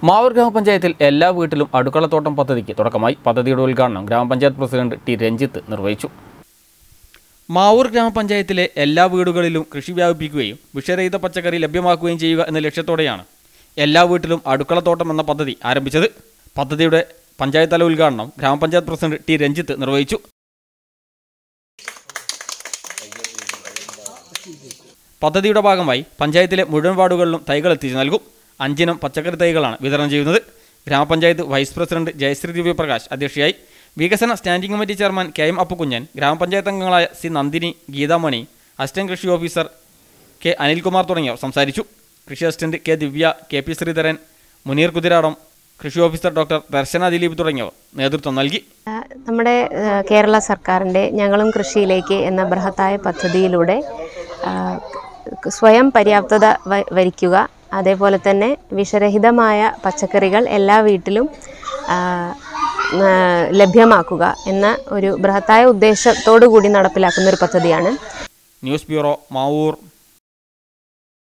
മാവൂർ ഗ്രാമപഞ്ചായത്തിൽ എല്ലാ വീട്ടിലും അടുക്കളത്തോട്ടം പദ്ധതിക്ക് തുടക്കമായി പദ്ധതിയുടെ ഉദ്ഘാടനം ഗ്രാമപഞ്ചായത്ത് പ്രസിഡന്റ് ടി രഞ്ജിത്ത് നിർവഹിച്ചു മാവൂർ ഗ്രാമപഞ്ചായത്തിലെ എല്ലാ വീടുകളിലും കൃഷി വ്യാപിപ്പിക്കുകയും വിഷരഹിത പച്ചക്കറി ലഭ്യമാക്കുകയും ചെയ്യുക എന്ന ലക്ഷ്യത്തോടെയാണ് എല്ലാ വീട്ടിലും അടുക്കളത്തോട്ടം എന്ന പദ്ധതി ആരംഭിച്ചത് പദ്ധതിയുടെ പഞ്ചായത്ത് തല ഉദ്ഘാടനം ഗ്രാമപഞ്ചായത്ത് പ്രസിഡന്റ് ടി രഞ്ജിത്ത് നിർവഹിച്ചു പദ്ധതിയുടെ ഭാഗമായി പഞ്ചായത്തിലെ മുഴുവൻ വാർഡുകളിലും തൈകൾ എത്തിച്ചു നൽകും അഞ്ചിനം പച്ചക്കറി തൈകളാണ് വിതരണം ചെയ്യുന്നത് ഗ്രാമപഞ്ചായത്ത് വൈസ് പ്രസിഡന്റ് ജയശ്രീ ദിവ്യപ്രകാശ് അധ്യക്ഷയായി വികസന standing committee chairman K M Appukunjan ഗ്രാമപഞ്ചായത്ത് അംഗങ്ങളായ സി നന്ദിനി ഗീതാമണി അസിസ്റ്റന്റ് കൃഷി ഓഫീസർ കെ അനിൽകുമാർ തുടങ്ങിയവർ സംസാരിച്ചു കൃഷി assistant K Divya K P Sreedharan Muneer Kuthiradam കൃഷി ഓഫീസർ ഡോക്ടർ ദർശന ദിലീപ് തുടങ്ങിയവർ നേതൃത്വം നൽകി നമ്മുടെ ആ, കേരള സർക്കാരിൻ്റെ ഞങ്ങളും കൃഷിയിലേക്ക് എന്ന ബൃഹത്തായ പദ്ധതിയിലൂടെ ആ, സ്വയം പര്യാപ്തത വ- വരിക്കുക അതേപോലെ തന്നെ വിഷരഹിതമായ പച്ചക്കറികൾ എല്ലാ വീട്ടിലും ആ, ആ, ലഭ്യമാക്കുക എന്ന ഒരു ബൃഹത്തായ ഉദ്ദേശത്തോടു കൂടി നടപ്പിലാക്കുന്ന ഒരു പദ്ധതിയാണ് ന്യൂസ് ബ്യൂറോ മാവൂർ